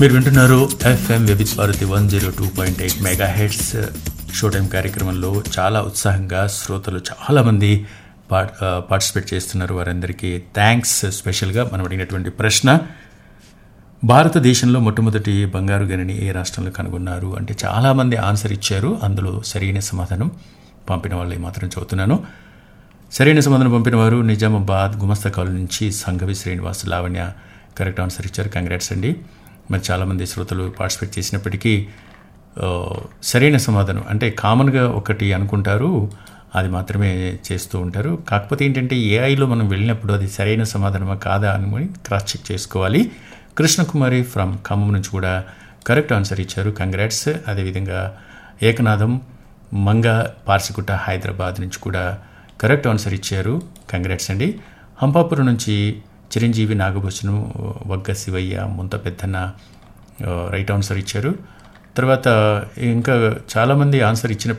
మీరు వింటున్నారు FM Vividh Bharati one zero two point eight mega hertz show time కార్యక్రమంలో చాలా ఉత్సాహంగా శ్రోతలు చాలామంది పార్ట్ పార్టిసిపేట్ చేస్తున్నారు వారందరికీ థ్యాంక్స్ స్పెషల్గా మనం అడిగినటువంటి ప్రశ్న భారతదేశంలో మొట్టమొదటి బంగారు గనిని ఏ రాష్ట్రంలో కనుగొన్నారు అంటే చాలామంది ఆన్సర్ ఇచ్చారు అందులో సరైన సమాధానం పంపిన వాళ్ళు మాత్రం చదువుతున్నాను సరైన సమాధానం పంపిన వారు నిజామాబాద్ గుమస్తా కాలనీ నుంచి సంఘవి శ్రీనివాస్ లావణ్య కరెక్ట్ ఆన్సర్ ఇచ్చారు కంగ్రాట్స్ అండి మరి చాలామంది శ్రోతలు పార్టిసిపేట్ చేసినప్పటికీ ఆ, సరైన సమాధానం అంటే కామన్గా ఒకటి అనుకుంటారు అది మాత్రమే చేస్తూ ఉంటారు కాకపోతే ఏంటంటే ఏఐలో మనం వెళ్ళినప్పుడు అది సరైన సమాధానమా కాదా అని క్రాస్ చెక్ చేసుకోవాలి కృష్ణకుమారి ఫ్రమ్ ఖమ్మం నుంచి కూడా కరెక్ట్ ఆన్సర్ ఇచ్చారు కంగ్రాట్స్ అదేవిధంగా ఏకనాథం మంగ పార్సిగుట్ట హైదరాబాద్ నుంచి కూడా కరెక్ట్ ఆన్సర్ ఇచ్చారు కంగ్రాట్స్ అండి హంపాపురం నుంచి చిరంజీవి నాగభూషణం వగ్గ శివయ్య ముంత పెద్దన్న ఆ, రైట్ ఆన్సర్ ఇచ్చారు తర్వాత ఇంకా చాలామంది ఆన్సర్ ఇచ్చిన